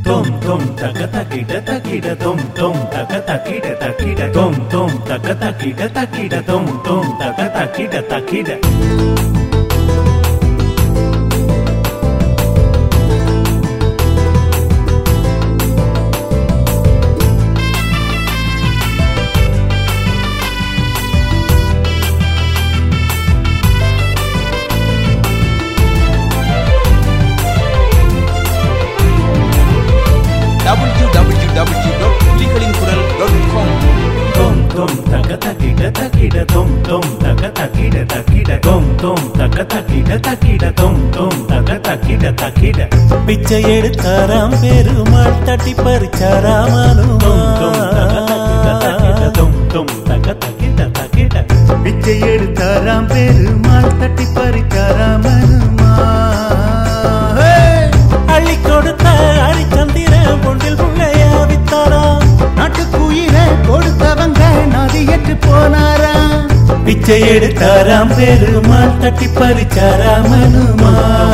தொம் தொம் தக தகிட தகிட தொம் தொம் தக தகிட தகிட தொம் தொம் தக தகிட தகிட தொம் தொம் தக தகிட தகிட www.புலிகளின்குரல்.com தொம் தொம் தக தகிட தகிட தொம் தொம் தக தகிட தகிட தொம் தொம் தக தகிட தகிட தொம் தொம் தக தகிட தகிட பிச்சை எடுத்தாராம் பெருமாள் தட்டி பறிச்சாராம் தொம் தொம் தக தகிட தகிட தொம் தொம் தக தகிட தகிட பிச்சை எடுத்தாராம் பெருமாள் தட்டி பறிச்சாராம் மனுமா அள்ளி கொடுத்த அரிச்சந்திர பொண்டில் புள்ளையா வித்தாராம் நாட்டுக்குயிரை கொடுத்தவங்க நதியற்று போனாராம் பிச்சை எடுத்தாராம் பெருமாள் தட்டி பறிச்சாராம் மனுமா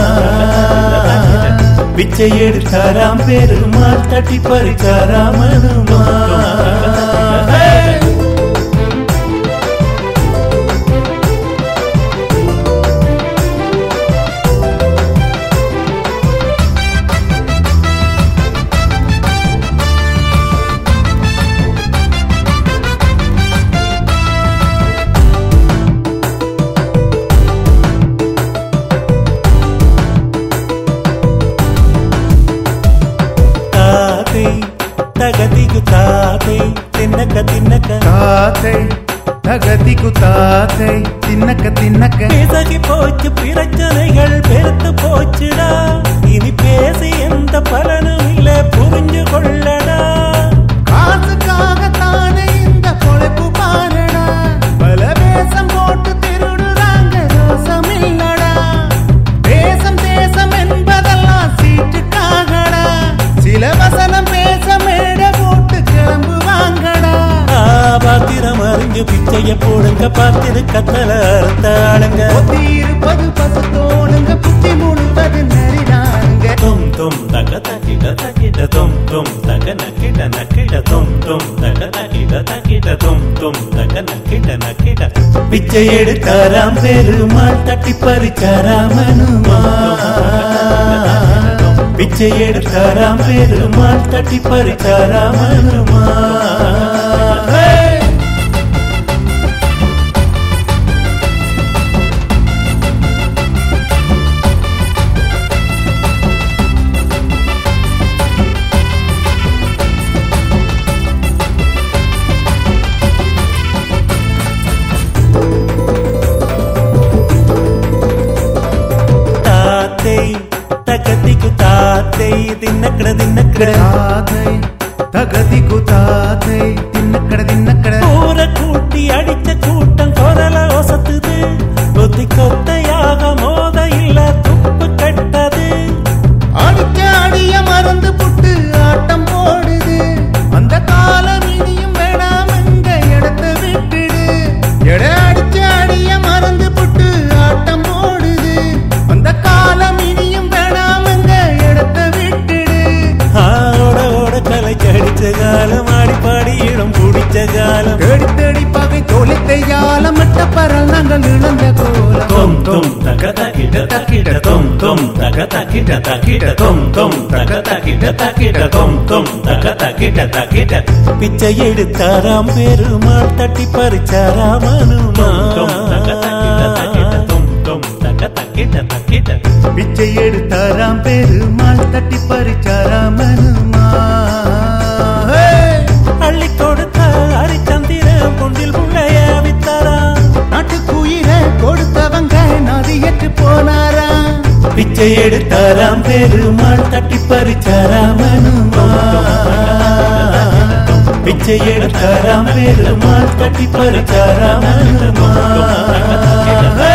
பிச்சை எடுத்தாராம் பெருமாள் தட்டி பறிச்சாராம் மனுமா தாத்தை தகதிகு தாத்தை தின்னக்க தின்னக்க தாத்தை தகதிக்கு தாத்தை தின்னக்க தின்னக்க பேசகி போச்சு பிரச்சனைகள் பெருத்து போச்சுடா இனி பேசி எந்த பலனும் இல்ல புரிஞ்சு கொள்ளடா காசுக்காக தானே இந்த பொழைப்பு பாருடா பல வேஷம் போட்டு திருடுறாங்க ரோசம் இல்லடா தேசம் தேசம் என்பதெல்லாம் சீட்டுக்காகடா சில வசனம் பேச மேட போட்டு கிளம்பு வாங்கடா ஆ, பாத்திரம் அறிஞ்சு பிச்சைய போடுங்க பார்த்திரு கத்தல அறுத்த ஆளுங்க ஒத்தி இருப்பது பசு தோணுங்க புத்தி முழுவது நரிதானுங்க தொம் தொம் தக தகிட தகிட தொம் தொம் தக நகிட நகிட தொம் தொம் தக தகிட தகிட தொம் தொம் தக நகிட நகிட பிச்சை எடுத்தாராம் பெருமாள் தட்டி பறிச்சாராம் மனுமா பிச்சை எடுத்தாராம் பெருமாள் தட்டி பறிச்சாராம் மனுமா தாத்தை தகதிக்கு தாத்தை தின்னக்கட தின்னக்கட தாத்தை தகதிக்கு தாத்தை தின்னக்கட தின்னக்கட ஊர கூட்டி அடிச்ச கூட்டம் குரல ஒசத்துது கொத்தி கொத்தையாக மோத இல்ல துப்பு கட்டது அடிக்க அடிய மறந்து புட்டு ஆட்டம் போடுது அந்த காலம் இனியும் வேணாம் எங்க இடத்த விட்டுடு எட அடிச்ச அடிய மறந்து புட்டு ஆட்டம் போடுது அந்த காலம் இனியும் வேணாம் எங்க இடத்த விட்டுடு ஆட ஓட கலை கடிச்ச காலம் ஆடி பாடி இடம் பிடிச்ச காலம் தேடி தேடி பகை தொலைத்த யாலம் மட்ட பரல் நாங்கள் இழந்த கோலம் தொம் தொம் தக தகிட தகிட தொம் தொம் தக தகிட தகிட தொம் தொம் தக தகிட தகிட தொம் தொம் தக தகிட தகிட பிச்சை எடுத்தாராம் பெருமாள் தட்டி பறிச்சாராம் அனுமா தொம் தக தகிட தகிட தொம் தொம் தக தகிட தகிட பிச்சை எடுத்தாராம் பெருமாள் தட்டி பறிச்சாராம் மனுமா அள்ளி கொடுத்த அரிச்சந்திர பொண்டில் புள்ளைய வித்தாராம் நாட்டுக்குயிரை கொடுத்தவங்க நதியற்று போனாரா பிச்சை எடுத்தாராம் பெருமாள் தட்டி பறிச்சாராம் அனுமா பிச்சை எடுத்தாராம் பெருமாள் தட்டி பறிச்சாராம் அனுமா